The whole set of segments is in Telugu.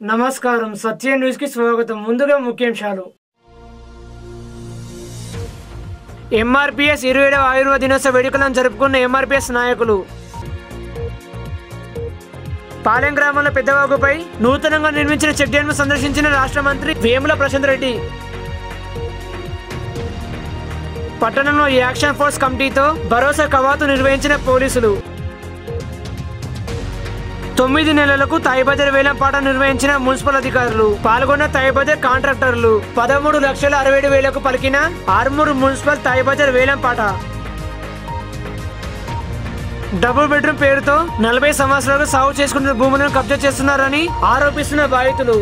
నమస్కారం సత్య న్యూస్ కి స్వాగతం ముందుగా ముఖ్యాంశాలు ఎంఆర్పిఎస్ ఇరవై ఏడవ ఆయుర్వేద దినోత్సవ వేడుకలను జరుపుకున్న ఎంఆర్పిఎస్ నాయకులు పాలెం గ్రామంలో పెద్దవాగుపై నూతనంగా నిర్మించిన చెక్ డ్యామ్ సందర్శించిన రాష్ట్ర మంత్రి వేముల ప్రశాంత్ రెడ్డి పట్టణంలో యాక్షన్ ఫోర్స్ కమిటీతో భరోసా కవాతు నిర్వహించిన పోలీసులు తొమ్మిది నెలలకు తాయిబజార్ వేలంపాట నిర్వహించిన మున్సిపల్ అధికారులు పాల్గొన్న తాయిబజార్ కాంట్రాక్టర్లు పదమూడు లక్షల అరవై ఏడు వేలకు పలికిన ఆర్మూర్ మున్సిపల్ తాయిబజార్ వేలంపాట డబుల్ బెడ్రూమ్ పేరుతో నలభై సంవత్సరాలు సాగు చేసుకుంటున్న భూములను కబ్జా చేస్తున్నారని ఆరోపిస్తున్న బాధితులు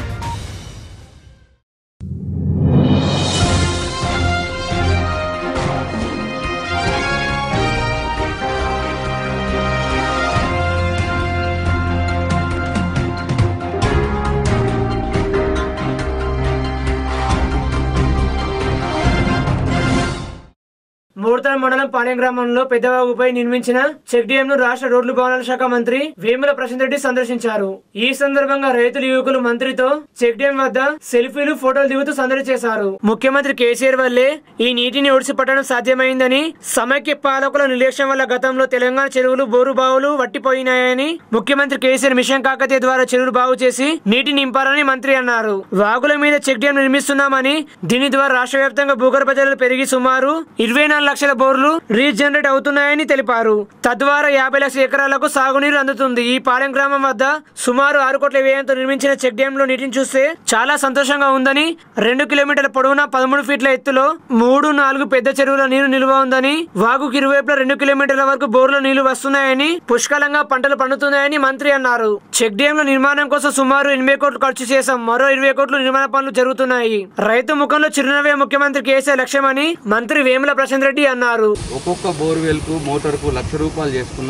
మూడతల మండలం పాలెం గ్రామంలో పెద్దవాగుపై నిర్మించిన చెక్ డ్యామ్ ను రాష్ట్ర రోడ్లు భవనాల శాఖ మంత్రి వేముల ప్రశాంత్ రెడ్డి సందర్శించారు ఈ సందర్భంగా రైతులు యువకులు మంత్రితో చెక్ డ్యామ్ వద్ద సెల్ఫీలు ఫోటోలు దిగుతూ సందడి చేశారు ముఖ్యమంత్రి కేసీఆర్ వల్లే ఈ నీటిని ఒడిసిపట్టడం సాధ్యమైందని సమైక్య పాలకుల నిర్లక్ష్యం వల్ల గతంలో తెలంగాణ చెరువులు బోరు బావులు వట్టిపోయినాయని ముఖ్యమంత్రి కేసీఆర్ మిషన్ కాకతీయ ద్వారా చెరువులు బాగు చేసి నీటి నింపారని మంత్రి అన్నారు వాగుల మీద చెక్ డ్యామ్ నిర్మిస్తున్నామని దీని ద్వారా రాష్ట్ర వ్యాప్తంగా భూగర్భ జలాలు పెరిగి సుమారు ఇరవై నాలుగు లక్షల బోర్లు రీజనరేట్ అవుతున్నాయని తెలిపారు తద్వారా యాభై లక్షల ఎకరాలకు సాగునీరు అందుతుంది ఈ పాలెం గ్రామం వద్ద సుమారు ఆరు కోట్ల వ్యయంతో నిర్మించిన చెక్ డ్యామ్ లో నీటిని చూస్తే చాలా సంతోషంగా ఉందని రెండు కిలోమీటర్ల పొడవున పదమూడు ఫీట్ల ఎత్తులో మూడు నాలుగు పెద్ద చెరువుల నీరు నిల్వ ఉందని వాగుకి ఇరువైపులా రెండు కిలోమీటర్ల వరకు బోర్ల నీళ్లు వస్తున్నాయని పుష్కలంగా పంటలు పండుతున్నాయని మంత్రి అన్నారు చెక్ డ్యామ్ నిర్మాణం కోసం సుమారు ఎనభై కోట్లు ఖర్చు చేశాం మరో ఇరవై కోట్లు నిర్మాణ పనులు జరుగుతున్నాయి రైతు ముఖంలో చిరునవ్వే ముఖ్యమంత్రి కేసీఆర్ లక్ష్యమని మంత్రి వేముల ప్రశాంత్ రెడ్డి అన్నారు ఒక్కొక్క బోర్వెల్కు మోటార్కు లక్ష రూపాయలు చేసుకున్న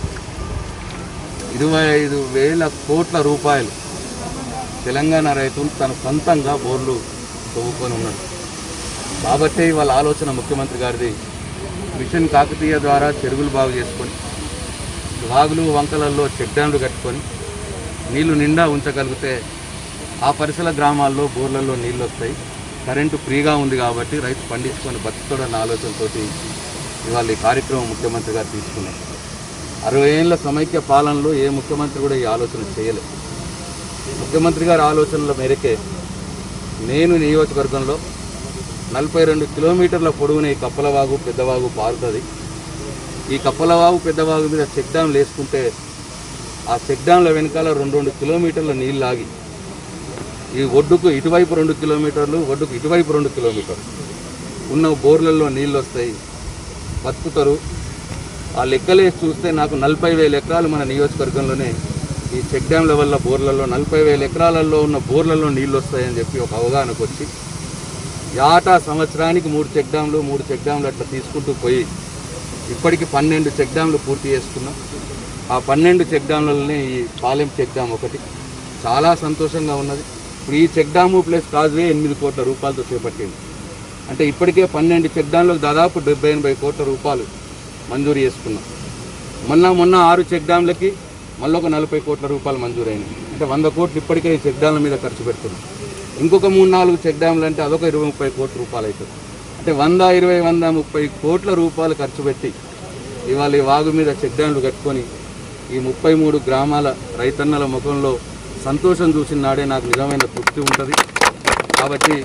ఇరవై ఐదు వేల కోట్ల రూపాయలు తెలంగాణ రైతులు తన సొంతంగా బోర్లు తవ్వుకొని ఉన్నాడు కాబట్టే వాళ్ళ ఆలోచన ముఖ్యమంత్రి గారిది మిషన్ కాకతీయ ద్వారా చెరువులు బాగు చేసుకొని వాగులు వంకలల్లో చెక్ డ్యాంలు కట్టుకొని నీళ్లు నిండా ఉంచగలిగితే ఆ పరిసర గ్రామాల్లో బోర్లలో నీళ్ళు వస్తాయి కరెంటు ఫ్రీగా ఉంది కాబట్టి రైతు పండించుకొని బతుకుతాడన్న ఆలోచనతోటి ఇవాళ ఈ కార్యక్రమం ముఖ్యమంత్రి గారు తీసుకున్నారు అరవై ఏళ్ళ సమైక్య పాలనలో ఏ ముఖ్యమంత్రి కూడా ఈ ఆలోచన చేయలేదు ముఖ్యమంత్రి గారి ఆలోచనల మేరకే నేను నియోజకవర్గంలో నలభై రెండు కిలోమీటర్ల పొడవున ఈ కప్పలవాగు పెద్దవాగు పారుతుంది ఈ కప్పలవాగు పెద్దవాగు మీద చెక్ డ్యామ్లు వేసుకుంటే ఆ చెక్ డ్యామ్ల వెనకాల రెండు రెండు కిలోమీటర్ల నీళ్ళు ఆగి ఈ ఒడ్డుకు ఇటువైపు రెండు కిలోమీటర్లు ఒడ్డుకు ఇటువైపు రెండు కిలోమీటర్లు ఉన్న బోర్లలో నీళ్ళు వస్తాయి బతుకుతారు ఆ లెక్కలేసి చూస్తే నాకు నలభై వేల ఎకరాలు మన నియోజకవర్గంలోనే ఈ చెక్ డ్యామ్ల వల్ల బోర్లలో నలభై వేల ఎకరాలలో ఉన్న బోర్లలో నీళ్ళు వస్తాయని చెప్పి ఒక అవగాహనకు వచ్చి యాటా సంవత్సరానికి మూడు చెక్ డ్యామ్లు మూడు చెక్ డ్యామ్లు అట్లా తీసుకుంటూ పోయి ఇప్పటికి పన్నెండు చెక్ డ్యామ్లు పూర్తి చేసుకున్నాం ఆ పన్నెండు చెక్ డ్యామ్లలోనే ఈ పాలెం చెక్ డ్యామ్ ఒకటి చాలా సంతోషంగా ఉన్నది ఇప్పుడు ఈ చెక్ డ్యాము ప్లస్ కాజ్వే ఎనిమిది కోట్ల రూపాయలతో చేపట్టింది అంటే ఇప్పటికే పన్నెండు చెక్ డ్యామ్లకు దాదాపు డెబ్బై ఎనభై కోట్ల రూపాయలు మంజూరు చేసుకున్నాం మొన్న మొన్న ఆరు చెక్ డ్యామ్లకి మళ్ళీ ఒక నలభై కోట్ల రూపాయలు మంజూరైనాయి అంటే వంద కోట్లు ఇప్పటికే ఈ చెక్ డ్యామ్ల మీద ఖర్చు పెడుతున్నాం ఇంకొక మూడు నాలుగు చెక్ డ్యామ్లు అంటే అదొక ఇరవై ముప్పై కోట్ల రూపాయలు అవుతుంది అంటే వంద ఇరవై వంద ముప్పై కోట్ల రూపాయలు ఖర్చు పెట్టి ఇవాళ ఈ వాగు మీద చెక్ డ్యామ్లు కట్టుకొని ఈ ముప్పై మూడు గ్రామాల రైతన్నల ముఖంలో సంతోషం చూసిన నాడే నాకు నిజమైన తృప్తి ఉంటుంది కాబట్టి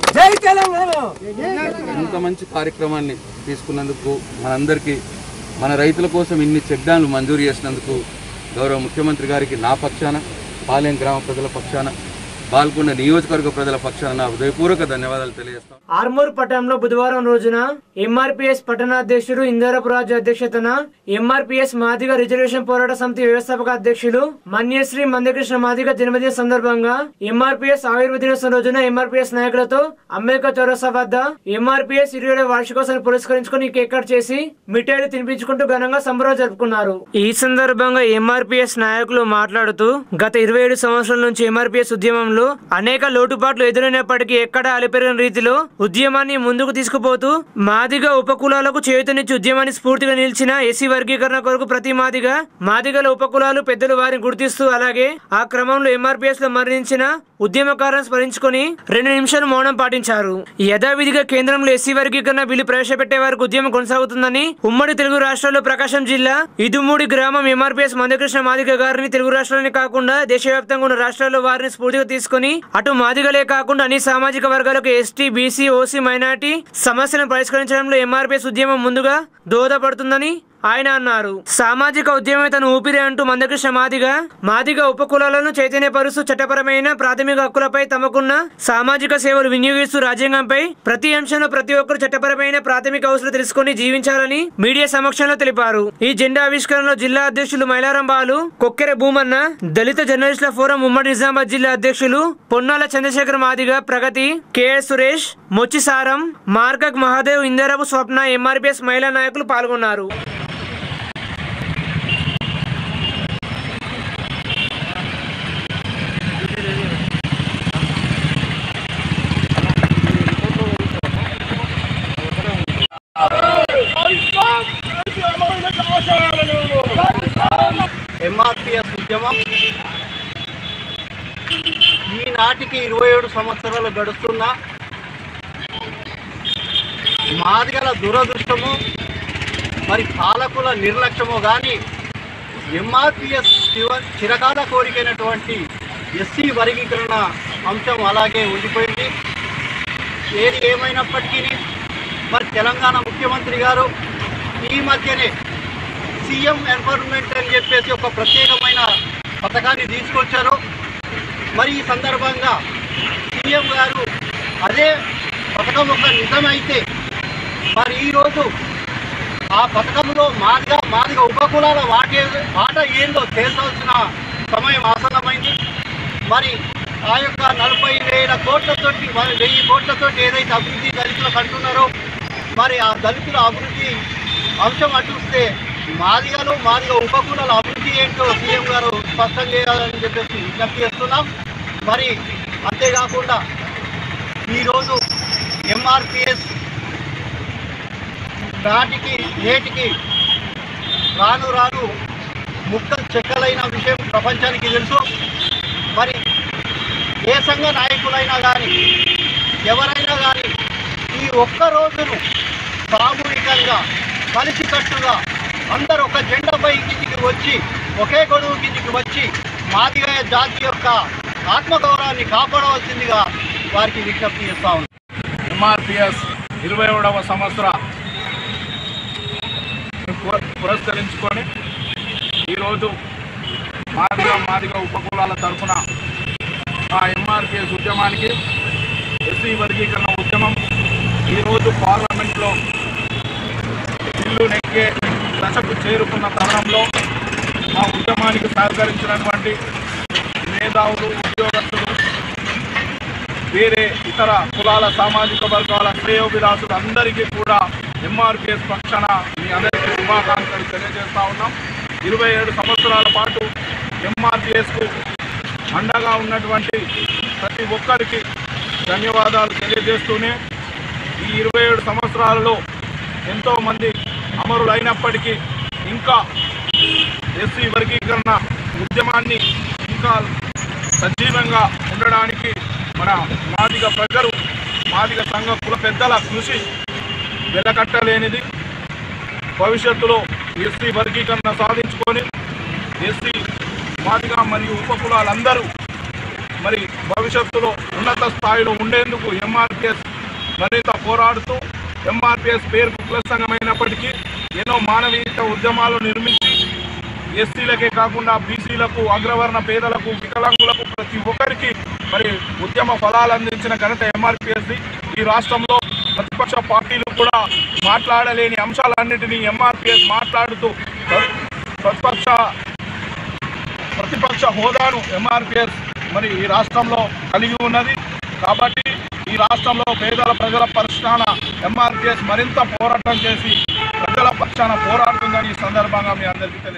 ఇంత మంచి కార్యక్రమాన్ని తీసుకున్నందుకు మనందరికీ మన రైతుల కోసం ఇన్ని చెక్ డ్యామ్లు మంజూరు చేసినందుకు గౌరవ ముఖ్యమంత్రి గారికి నా పక్షాన పాలెం గ్రామ ప్రజల పక్షాన బాల్కొండ నియోజకవర్గ ప్రజల పక్షాన నా హృదయపూర్వక ధన్యవాదాలు తెలియజేస్తాను ఆర్మూర్ పట్టణంలో బుధవారం రోజున ఎంఆర్పీఎస్ పట్టణాధ్యక్షుడు ఇందిరాపురాజు అధ్యక్షతన ఎంఆర్పీఎస్ మాదిగ రిజర్వేషన్ పోరాట సమితి వ్యవస్థాపక అధ్యక్షులు మన్యశ్రీ మందకృష్ణ మాదిగ జన్మదిన సందర్భంగా ఎంఆర్పీఎస్ ఆయుర్వేద దినోత్సవం రోజున ఎంఆర్పీఎస్ నాయకులతో అంబేద్కర్ చౌరస్తా వద్ద ఎంఆర్పీఎస్ ఇరవై ఏడవ వార్షికోత్సవాన్ని పురస్కరించుకుని కేక్ కట్ చేసి మిఠాయిలు తినిపించుకుంటూ ఘనంగా సంబరాలు జరుపుకున్నారు ఈ సందర్భంగా ఎంఆర్పీఎస్ నాయకులు మాట్లాడుతూ గత ఇరవై ఏడు సంవత్సరాల నుంచి ఎంఆర్పీఎస్ ఉద్యమంలో విషయంలో అనేక లోటుపాట్లు ఎదురైనప్పటికీ ఎక్కడా అలిపెరిగిన రీతిలో ఉద్యమాన్ని ముందుకు తీసుకుపోతూ మాదిగ ఉపకులాలకు చేతునిచ్చి ఉద్యమాన్ని స్ఫూర్తిగా నిలిచిన ఎస్సీ వర్గీకరణ కొరకు ప్రతి మాదిగ మాదిగల ఉపకులాలు పెద్దలు వారిని గుర్తిస్తూ అలాగే ఆ క్రమంలో ఎంఆర్పిఎస్ లో మరణించిన ఉద్యమకారులను స్మరించుకొని రెండు నిమిషాలు మౌనం పాటించారు యథావిధిగా కేంద్రంలో ఎస్సీ వర్గీకరణ బిల్లు ప్రవేశపెట్టే వరకు ఉద్యమం కొనసాగుతుందని ఉమ్మడి తెలుగు రాష్ట్రాల్లో ప్రకాశం జిల్లా ఇదుమూడి గ్రామం ఎంఆర్పిఎస్ మందకృష్ణ మాదిగ గారిని తెలుగు రాష్ట్రాలని కాకుండా దేశవ్యాప్తంగా ఉన్న రాష్ట్రాల్లో వారిని స్ఫూర్తిగా తీసుకుని అటు మాదిగలే కాకుండా అన్ని సామాజిక వర్గాలకు ఎస్టీ బీసీ ఓసీ మైనార్టీ సమస్యలను పరిష్కరించడంలో ఎంఆర్పిఎస్ ఉద్యమం ముందుగా దోహదపడుతుందని ఆయన అన్నారు సామాజిక ఉద్యమమే తన ఊపిరి అంటూ మందకృష్ణ మాదిగ మాదిగ ఉపకులాలను చైతన్యపరుస్తూ చట్టపరమైన ప్రాథమిక హక్కులపై తమకున్న సామాజిక సేవలు వినియోగిస్తూ రాజ్యాంగంపై ప్రతి అంశంలో ప్రతి ఒక్కరు చట్టపరమైన ప్రాథమిక అవసరం తెలుసుకుని జీవించాలని మీడియా సమక్షంలో తెలిపారు ఈ జెండా ఆవిష్కరణలో జిల్లా అధ్యక్షులు మైలారం బాలు కొక్కెర భూమన్న దళిత జర్నలిస్టుల ఫోరం ఉమ్మడి నిజామాబాద్ జిల్లా అధ్యక్షులు పొన్నాల చంద్రశేఖర్ మాదిగ ప్రగతి కెఎస్ సురేష్ మొచ్చిసారం మార్గక్ మహాదేవ్ ఇందరపు స్వప్న ఎంఆర్పిఎస్ మహిళా నాయకులు పాల్గొన్నారు ఎంఆర్పిఎస్ ఉద్యమం ఈనాటికి ఇరవై ఏడు సంవత్సరాలు గడుస్తున్నా మాదిగల దురదృష్టము మరి పాలకుల నిర్లక్ష్యము కానీ ఎంఆర్పిఎస్ చివ చిరకాల కోరికైనటువంటి ఎస్సీ వర్గీకరణ అంశం అలాగే ఉండిపోయింది ఏది ఏమైనప్పటికీ మరి తెలంగాణ ముఖ్యమంత్రి గారు ఈ మధ్యనే సీఎం ఎన్వైరన్మెంట్ అని చెప్పేసి ఒక ప్రత్యేకమైన పథకాన్ని తీసుకొచ్చారు మరి ఈ సందర్భంగా సీఎం గారు అదే పథకం ఒక నిజమైతే మరి ఈరోజు ఆ పథకంలో మాదిగా మాదిగా ఉపకులాల వాటే వాట ఏందో తేల్చాల్సిన సమయం ఆసన్నమైంది మరి ఆ యొక్క నలభై వేల కోట్లతోటి మరి వెయ్యి కోట్లతోటి ఏదైతే అభివృద్ధి దళితులకు అంటున్నారో మరి ఆ దళితుల అభివృద్ధి అంశం అటుస్తే మాదిగలు మాదిగ ఉపకులాల అభివృద్ధి ఏంటో సీఎం గారు స్పష్టం చేయాలని చెప్పేసి విజ్ఞప్తి చేస్తున్నాం మరి అంతేకాకుండా ఈరోజు ఎంఆర్పిఎస్ నాటికి నేటికి రాను రాను ముక్కలు చెక్కలైన విషయం ప్రపంచానికి తెలుసు మరి ఏ సంఘ నాయకులైనా కానీ ఎవరైనా కానీ ఈ ఒక్క రోజును సామూహికంగా కలిసికట్టుగా అందరూ ఒక జెండాపై కిందికి వచ్చి ఒకే గొడుగు కిందికి వచ్చి మాదిగ జాతి యొక్క ఆత్మగౌరవాన్ని కాపాడవలసిందిగా వారికి విజ్ఞప్తి చేస్తా ఉన్నాం ఎంఆర్పిఎస్ ఇరవై ఏడవ సంవత్సర పు- పురస్కరించుకొని ఈరోజు మాదిగ మాదిగ ఉపకులాల తరఫున ఆ ఎంఆర్పిఎస్ ఉద్యమానికి ఎస్సీ వర్గీకరణ ఉద్యమం ఈరోజు పార్లమెంట్లో బిల్లు నెగ్గే దశకు చేరుకున్న తరుణంలో మా ఉద్యమానికి సహకరించినటువంటి మేధావులు ఉద్యోగస్తులు వేరే ఇతర కులాల సామాజిక వర్గాల శ్రేయోభిలాసులు అందరికీ కూడా ఎంఆర్పిఎస్ పక్షాన మీ అందరికీ శుభాకాంక్షలు తెలియజేస్తా ఉన్నాం ఇరవై ఏడు సంవత్సరాల పాటు ఎంఆర్పిఎస్కు అండగా ఉన్నటువంటి ప్రతి ఒక్కరికి ధన్యవాదాలు తెలియజేస్తూనే ఈ ఇరవై ఏడు సంవత్సరాలలో ఎంతోమంది అమరులైనప్పటికీ ఇంకా ఎస్సీ వర్గీకరణ ఉద్యమాన్ని ఇంకా సజీవంగా ఉండడానికి మన మాదిగ ప్రజలు మాదిగ సంఘ కుల పెద్దల కృషి వెలకట్టలేనిది భవిష్యత్తులో ఎస్సీ వర్గీకరణ సాధించుకొని ఎస్సీ మాదిగ మరియు ఉపకులాలందరూ మరి భవిష్యత్తులో ఉన్నత స్థాయిలో ఉండేందుకు ఎంఆర్పిఎస్ మరింత పోరాడుతూ ఎంఆర్పిఎస్ పేరుకు కులసంగమైనప్పటికీ ఎన్నో మానవీయత ఉద్యమాలు నిర్మించి ఎస్సీలకే కాకుండా బీసీలకు అగ్రవర్ణ పేదలకు వికలాంగులకు ప్రతి ఒక్కరికి మరి ఉద్యమ ఫలాలు అందించిన ఘనత ఎంఆర్పిఎస్ది ఈ రాష్ట్రంలో ప్రతిపక్ష పార్టీలు కూడా మాట్లాడలేని అంశాలన్నింటినీ ఎంఆర్పిఎస్ మాట్లాడుతూ ప్ర- ప్రతిపక్ష ప్రతిపక్ష హోదాను ఎంఆర్పిఎస్ మరి ఈ రాష్ట్రంలో కలిగి ఉన్నది కాబట్టి ఈ రాష్ట్రంలో పేదల ప్రజల పక్షాన ఎంఆర్పిఎస్ మరింత పోరాటం చేసి ప్రజల పక్షాన పోరాడుతుందని ఈ సందర్భంగా మీ అందరికీ తెలియజేస్తాను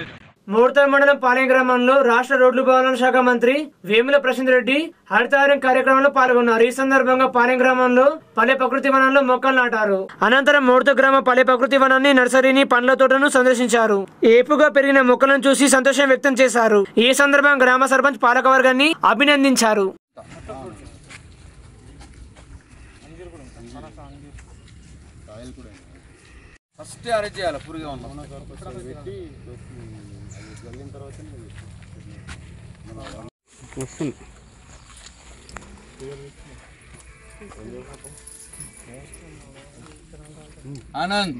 మోర్తాల్ మండలం పాలెం గ్రామంలో రాష్ట్ర రోడ్లు భవనాల శాఖ మంత్రి వేముల ప్రశాంత్ రెడ్డి హరితహారం కార్యక్రమంలో పాల్గొన్నారు ఈ సందర్భంగా పాలెం గ్రామంలో పల్లె ప్రకృతి వనంలో మొక్కలు నాటారు అనంతరం మోర్త గ్రామ పల్లె ప్రకృతి వనాన్ని నర్సరీని పండ్ల తోటను సందర్శించారు ఏపుగా పెరిగిన మొక్కలను చూసి సంతోషం వ్యక్తం చేశారు ఈ సందర్భంగా గ్రామ సర్పంచ్ పాలకవర్గాన్ని అభినందించారు ఫస్ట్ అరెస్ట్ చేయాలి పురుగా ఉన్నాం ఆనంద్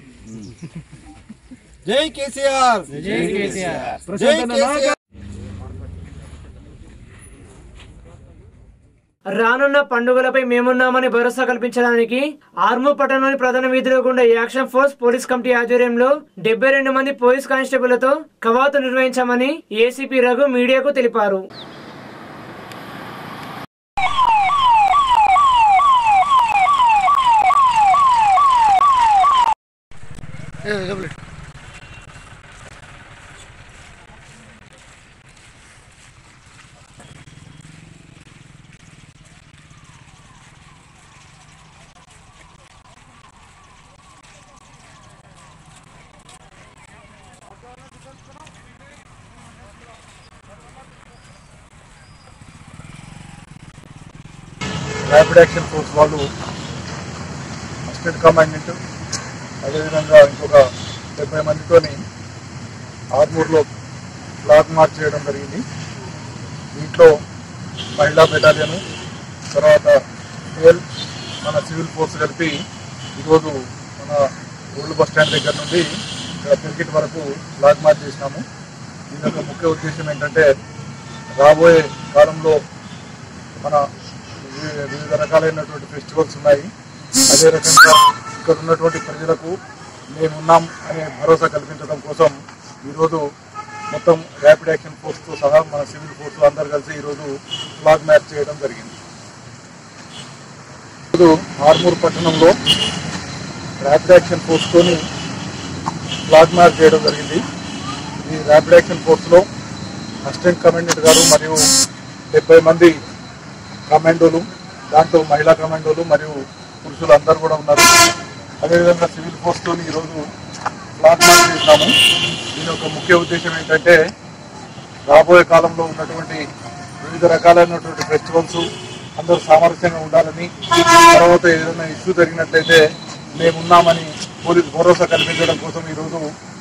జై కేసీఆర్ జై కేసీఆర్ రానున్న పండుగలపై మేమున్నామని భరోసా కల్పించడానికి ఆర్మూ పట్టణంలోని ప్రధాన వీధిలో గుండా యాక్షన్ ఫోర్స్ పోలీస్ కమిటీ ఆధ్వర్యంలో డెబ్బై రెండు మంది పోలీస్ కానిస్టేబుళ్లతో కవాతు నిర్వహించామని ఏసీపీ రఘు మీడియాకు తెలిపారు ర్యాపిడ్ యాక్షన్ ఫోర్స్ వాళ్ళు అసిస్టెంట్ కమాండెంట్ అదేవిధంగా ఇంకొక డెబ్బై మందితోని ఆర్మూర్లో ఫ్లాగ్ మార్చ్ చేయడం జరిగింది దీంట్లో మహిళా బెటాలియన్ తర్వాత మేల్ మన సివిల్ ఫోర్స్ కలిపి ఈరోజు మన ఓల్డ్ బస్ స్టాండ్ దగ్గర నుండి ఇక్కడ క్రికెట్ వరకు ఫ్లాగ్ మార్చ్ చేసినాము దీని యొక్క ముఖ్య ఉద్దేశం ఏంటంటే రాబోయే కాలంలో మన వి- వివిధ రకాలైనటువంటి ఫెస్టివల్స్ ఉన్నాయి అదే రకంగా ఇక్కడ ఉన్నటువంటి ప్రజలకు మేమున్నాం అనే భరోసా కల్పించడం కోసం ఈరోజు మొత్తం ర్యాపిడ్ యాక్షన్ ఫోర్స్తో సహా మన సివిల్ ఫోర్స్ అందరు కలిసి ఈరోజు ఫ్లాగ్ మ్యాచ్ చేయడం జరిగింది ఈరోజు ఆర్మూర్ పట్టణంలో ర్యాపిడ్ యాక్షన్ ఫోర్స్తోని ఫ్లాగ్ మ్యాచ్ చేయడం జరిగింది ఈ ర్యాపిడ్ యాక్షన్ ఫోర్స్లో అసిస్టెంట్ కమాండెంట్ గారు మరియు డెబ్బై మంది కమాండోలు దాంట్లో మహిళా కమాండోలు మరియు పురుషులు అందరూ కూడా ఉన్నారు అదేవిధంగా సివిల్ ఫోర్స్తో ఈరోజు ఫ్లాగ్ మార్చ్ చేసినాము దీని యొక్క ముఖ్య ఉద్దేశం ఏంటంటే రాబోయే కాలంలో ఉన్నటువంటి వివిధ రకాలైనటువంటి ఫెస్టివల్స్ అందరూ సామరస్యంగా ఉండాలని తర్వాత ఏదైనా ఇష్యూ జరిగినట్లయితే మేమున్నామని పోలీస్ భరోసా కల్పించడం కోసం ఈరోజు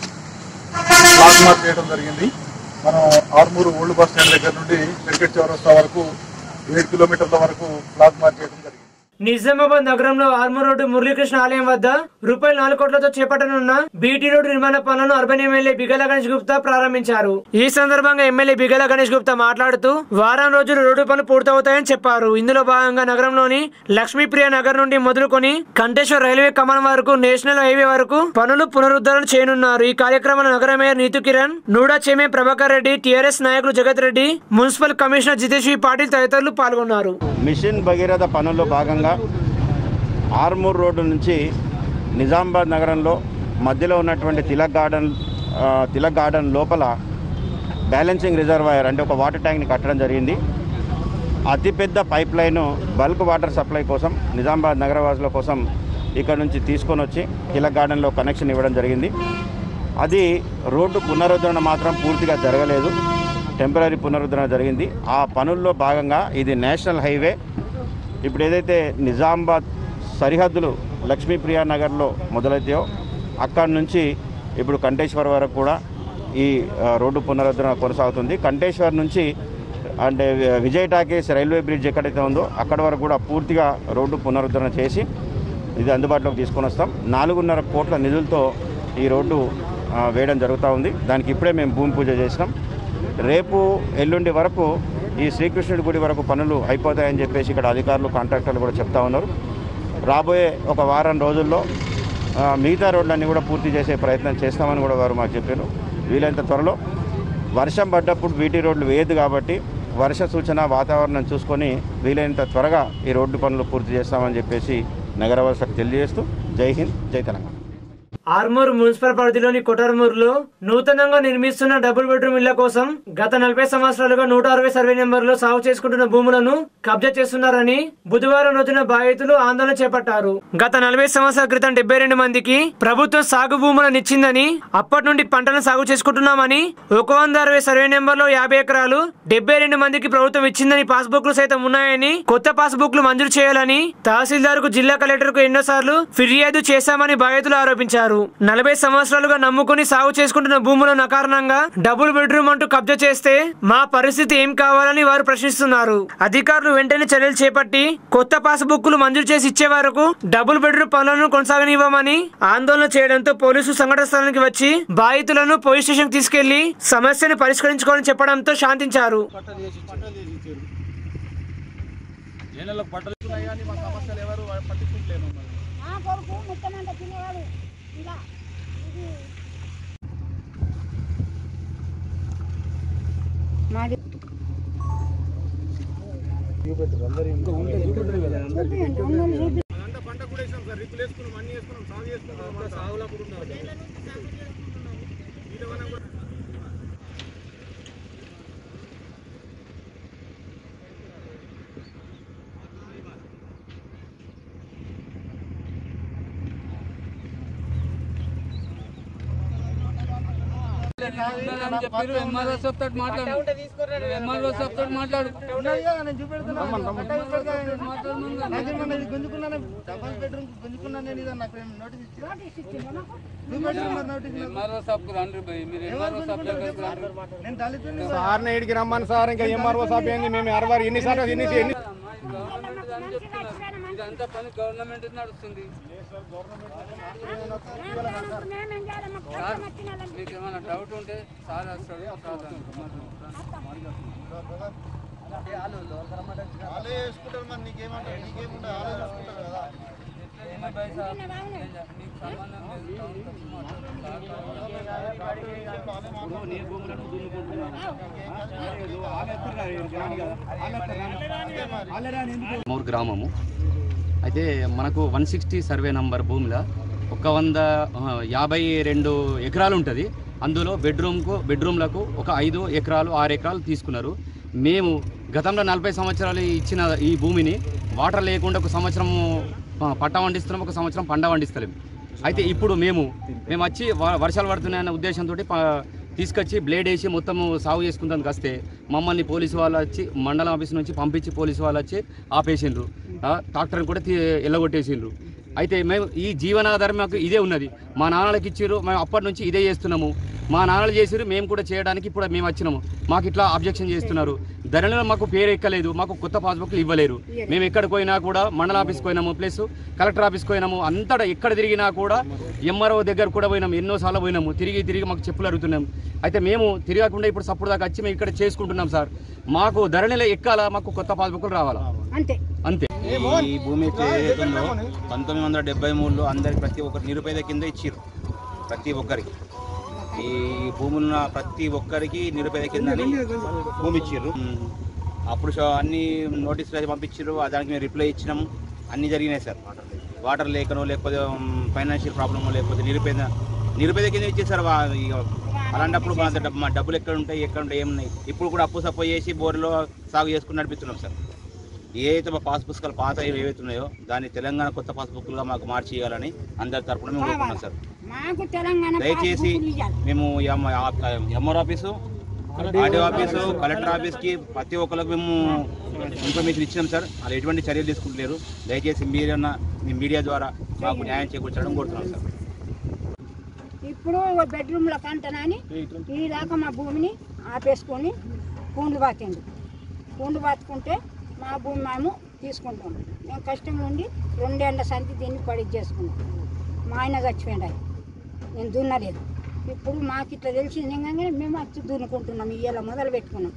ఫ్లాగ్ మార్చ్ చేయడం జరిగింది మనం ఆర్మూరు ఓల్డ్ బస్ స్టాండ్ దగ్గర నుండి క్రికెట్ చౌరస్తా వరకు ఏడు కిలోమీటర్ల వరకు ఫ్లాగ్ మార్చ్ చేయడం జరిగింది నిజామాబాద్ నగరంలో ఆర్మూర్ రోడ్డు మురళీకృష్ణ ఆలయం వద్ద రూపాయలు నాలుగు కోట్లతో చేపట్టనున్న బీటీ రోడ్డు నిర్మాణ పనులను అర్బన్ ఎమ్మెల్యే బిగల గణేష్ గుప్తా ప్రారంభించారు ఈ సందర్భంగా ఎమ్మెల్యే బిగల గణేష్ గుప్తా మాట్లాడుతూ వారం రోజులు రోడ్డు పనులు పూర్తవుతాయని చెప్పారు ఇందులో భాగంగా నగరంలోని లక్ష్మీప్రియ నగర్ నుండి మొదలుకొని కంటేశ్వర్ రైల్వే కమాన్ వరకు నేషనల్ హైవే వరకు పనులు పునరుద్ధరణ చేయనున్నారు ఈ కార్యక్రమంలో నగర మేయర్ నీతు కిరణ్ నూడా చెమే ప్రభాకర్ రెడ్డి టీఆర్ఎస్ నాయకులు జగత్ రెడ్డి మున్సిపల్ కమిషనర్ జితేశ్వరి పాటిల్ తదితరులు పాల్గొన్నారు మిషన్ భగీరథ పనుల్లో భాగంగా ఆర్మూర్ రోడ్డు నుంచి నిజామాబాద్ నగరంలో మధ్యలో ఉన్నటువంటి తిలక్ గార్డెన్ ఆ, తిలక్ గార్డెన్ లోపల బ్యాలెన్సింగ్ రిజర్వాయర్ అంటే ఒక వాటర్ ట్యాంక్ని కట్టడం జరిగింది అతిపెద్ద pipe line bulk water supply కోసం నిజామాబాద్ నగరవాసుల కోసం ఇక్కడ నుంచి తీసుకొని వచ్చి తిలక్ గార్డెన్లో కనెక్షన్ ఇవ్వడం జరిగింది అది రోడ్డు పునరుద్ధరణ మాత్రం పూర్తిగా జరగలేదు టెంపరీ పునరుద్ధరణ జరిగింది ఆ పనుల్లో భాగంగా ఇది నేషనల్ హైవే ఇప్పుడు ఏదైతే నిజామాబాద్ సరిహద్దులు లక్ష్మీప్రియ నగర్లో మొదలైతాయో అక్కడి నుంచి ఇప్పుడు కంటేశ్వర్ వరకు కూడా ఈ ఆ, రోడ్డు పునరుద్ధరణ కొనసాగుతుంది కంటేశ్వర్ నుంచి అంటే వి- విజయ్ టాకీస్ రైల్వే బ్రిడ్జ్ ఎక్కడైతే ఉందో అక్కడ వరకు కూడా పూర్తిగా రోడ్డు పునరుద్ధరణ చేసి ఇది అందుబాటులోకి తీసుకొని వస్తాం నాలుగున్నర కోట్ల నిధులతో ఈ రోడ్డు ఆ, వేయడం జరుగుతూ ఉంది దానికి ఇప్పుడే మేము భూమి పూజ చేసినాం రేపు ఎల్లుండి వరకు ఈ శ్రీకృష్ణుడి గుడి వరకు పనులు అయిపోతాయని చెప్పేసి ఇక్కడ అధికారులు కాంట్రాక్టర్లు కూడా చెప్తా ఉన్నారు రాబోయే ఒక వారం రోజుల్లో ఆ, మిగతా రోడ్లన్నీ కూడా పూర్తి చేసే ప్రయత్నం చేస్తామని కూడా వారు మాకు చెప్పారు వీలైనంత త్వరలో వర్షం పడ్డప్పుడు బీటీ రోడ్లు వేయదు కాబట్టి వర్ష సూచన వాతావరణం చూసుకొని వీలైనంత త్వరగా ఈ రోడ్డు పనులు పూర్తి చేస్తామని చెప్పేసి నగరవాసులకు తెలియజేస్తూ జై హింద్ జై తెలంగాణ ఆర్మూర్ మున్సిపల్ పరిధిలోని కొటర్మూర్లో నూతనంగా నిర్మిస్తున్న డబుల్ బెడ్రూమ్ ఇళ్ల కోసం గత నలభై సంవత్సరాలుగా నూట అరవై సర్వే నెంబర్లో సాగు చేసుకుంటున్న భూములను కబ్జా చేస్తున్నారని బుధవారం రోజున బాధితులు ఆందోళన చేపట్టారు గత నలభై సంవత్సరాల క్రితం డెబ్బై రెండు మందికి ప్రభుత్వం సాగు భూములను ఇచ్చిందని అప్పటి నుండి పంటలను సాగు చేసుకుంటున్నామని ఒక వంద అరవై సర్వే నెంబర్లో యాభై ఎకరాలు డెబ్బై రెండు మందికి ప్రభుత్వం ఇచ్చిందని పాస్బుక్లు సైతం ఉన్నాయని కొత్త పాస్బుక్లు మంజూరు చేయాలని తహసీల్దార్ కు జిల్లా కలెక్టర్ కు ఎన్నోసార్లు ఫిర్యాదు చేశామని బాధితులు ఆరోపించారు నలభై సంవత్సరాలుగా నమ్ముకుని సాగు చేసుకుంటున్న భూములను అకారణంగా డబుల్ బెడ్రూమ్ అంటూ కబ్జా చేస్తే మా పరిస్థితి ఏం కావాలని వారు ప్రశ్నిస్తున్నారు అధికారులు వెంటనే చర్యలు చేపట్టి కొత్త పాస్బుక్లు మంజూరు చేసి ఇచ్చే వరకు డబుల్ బెడ్రూమ్ పనులను కొనసాగనివ్వమని ఆందోళన చేయడంతో పోలీసు సంఘటన స్థలానికి వచ్చి బాధితులను పోలీస్ స్టేషన్ తీసుకెళ్లి సమస్యను పరిష్కరించుకోవాలని చెప్పడంతో శాంతించారు ఆ కొడుకు ముట్టమంట తినేవాడు ఇలా ఇది మాది చూపియండి, ఉన్నోళ్ళు చూపి నోటీస్ ఇచ్చిండు నాకు. సార్ని ఇడికి రమ్మని సార్ ఇంకా ఎంఆర్ఓ సాబ్ ఏంది మేము అరవై ఎన్నిసార్లు ఎన్ని ఎన్ని మంచిగా వచ్చిపోయిన మంచి- మేమేం చేయాలి? మాకు కష్టం వచ్చిన వాళ్ళని వాళ్ళే చేసుకుంటారు మరి నీకేమంటారు నీకేముంటారు వాళ్ళే చూసుకుంటారు కదా మూరు గ్రామము అయితే మనకు వన్ సిక్స్టీ సర్వే నంబర్ భూమిలో ఒక వంద ఆ, యాభై రెండు ఎకరాలు ఉంటుంది అందులో బెడ్రూమ్కు బెడ్రూమ్లకు ఒక ఐదు ఎకరాలు ఆరు ఎకరాలు తీసుకున్నారు మేము గతంలో నలభై సంవత్సరాలు ఇచ్చిన ఈ భూమిని వాటర్ లేకుండా ఒక సంవత్సరం ఆ, పట్ట వండిస్తున్నాం ఒక సంవత్సరం పంట వండిస్తలేము అయితే ఇప్పుడు మేము మేము వచ్చి వ- వర్షాలు పడుతున్నాయన్న ఉద్దేశంతో తీసుకొచ్చి బ్లేడ్ వేసి మొత్తం సాగు చేసుకుందానికి వస్తే మమ్మల్ని పోలీసు వాళ్ళు వచ్చి మండలం ఆఫీస్ నుంచి పంపించి పోలీసు వాళ్ళు వచ్చి ఆపేసిండ్రు ఆ, ట్రాక్టర్ని కూడా తీ- ఎల్లగొట్టేసిండ్రు అయితే మేము ఈ జీవనాధారం మాకు ఇదే ఉన్నది మా నాన్నలకి ఇచ్చిర్రు మేము అప్పటి నుంచి ఇదే చేస్తున్నాము మా నాన్నలు చేసిర్రు మేము కూడా చేయడానికి ఇప్పుడు మేము వచ్చినాము మాకు ఇట్లా అబ్జెక్షన్ చేస్తున్నారు ధరలో మాకు పేరు ఎక్కలేదు మాకు కొత్త పాస్బుక్లు ఇవ్వలేరు మేము ఎక్కడికి పోయినా కూడా మండల ఆఫీస్కి పోయినాము ప్లస్ కలెక్టర్ ఆఫీస్కి పోయినాము అంతటా ఎక్కడ తిరిగినా కూడా ఎంఆర్ఓ దగ్గర కూడా పోయినాము ఎన్నోసార్లు పోయినాము తిరిగి తిరిగి మాకు చెప్పులు అడుగుతున్నాం అయితే మేము తిరగకుండా ఇప్పుడు సప్పుడు దాకా వచ్చి మేము ఇక్కడ చేసుకుంటున్నాం సార్ మాకు ధరణిలో ఎక్కాలా మాకు కొత్త పాస్బుక్లు రావాలా అంతే అంతే ఈ భూమి ఏదైతే ఉందో పంతొమ్మిది వందల డెబ్బై మూడులో అందరికి ప్రతి ఒక్కరు నిరుపేద కింద ఇచ్చిర్రు ప్రతి ఒక్కరికి ఈ భూములున్న ప్రతి ఒక్కరికి నిరుపేద కింద అని భూమి ఇచ్చిర్రు ఉమ్. అప్పుడు షో- అన్ని నోటీసులు అయితే పంపించారు దానికి మేము రిప్లై ఇచ్చినాము అన్నీ జరిగినాయి సార్ వాటర్ లేకనో లేకపోతే ఫైనాన్షియల్ ప్రాబ్లమో లేకపోతే నిరుపేద నిరుపేద కింద ఇచ్చేసారు వా- ఇక అలాంటప్పుడు మా డబ్బు మా డబ్బులు ఎక్కడ ఉంటాయి ఎక్కడ ఉంటాయి ఏమున్నాయి ఇప్పుడు కూడా అప్పు సప్పు చేసి బోర్లో సాగు చేసుకుని నడిపిస్తున్నాం సార్ ఏదైతే మా పాస్ పుస్తకాలు పాత ఏవైతే ఉన్నాయో దాన్ని తెలంగాణ కొత్త పాస్ బుక్లుగా మాకు మార్చి ఇవ్వాలని అందరి తరపున మేము కోరుకుంటున్నాం సార్ మాకు తెలంగాణ దయచేసి పాస్బుక్లు ఇయ్యాలి. మేము MR office RDO office collector ఆఫీస్కి ప్రతి ఒక్కరికి మేము ఇన్ఫర్మేషన్ ఇచ్చినాం సార్ వాళ్ళు ఎటువంటి చర్యలు తీసుకుంటలేరు దయచేసి మీరన్నా మీ మీడియా ద్వారా మాకు న్యాయం చేకూర్చడం కోరుతున్నాం సార్ ఇప్పుడు బెడ్రూమ్లో కంటనని ఈ దాకా మా భూమిని ఆపేసుకొని పూండ్లు బాతిండు పూండ్లు బాతుకుంటే మా భూమి మేము తీసుకుంటాం మేము కష్టం ఉండి రెండేళ్ల సంతి దీన్ని పడి చేసుకున్నాం మా ఆయన చచ్చిపోయిండు ఆయన నేను దున్నలేదు ఇప్పుడు మాకు ఇట్లా తెలిసింది ఏంటంటే మేము వచ్చి దున్నుకుంటున్నాం ఇవాళ మొదలు పెట్టుకున్నాం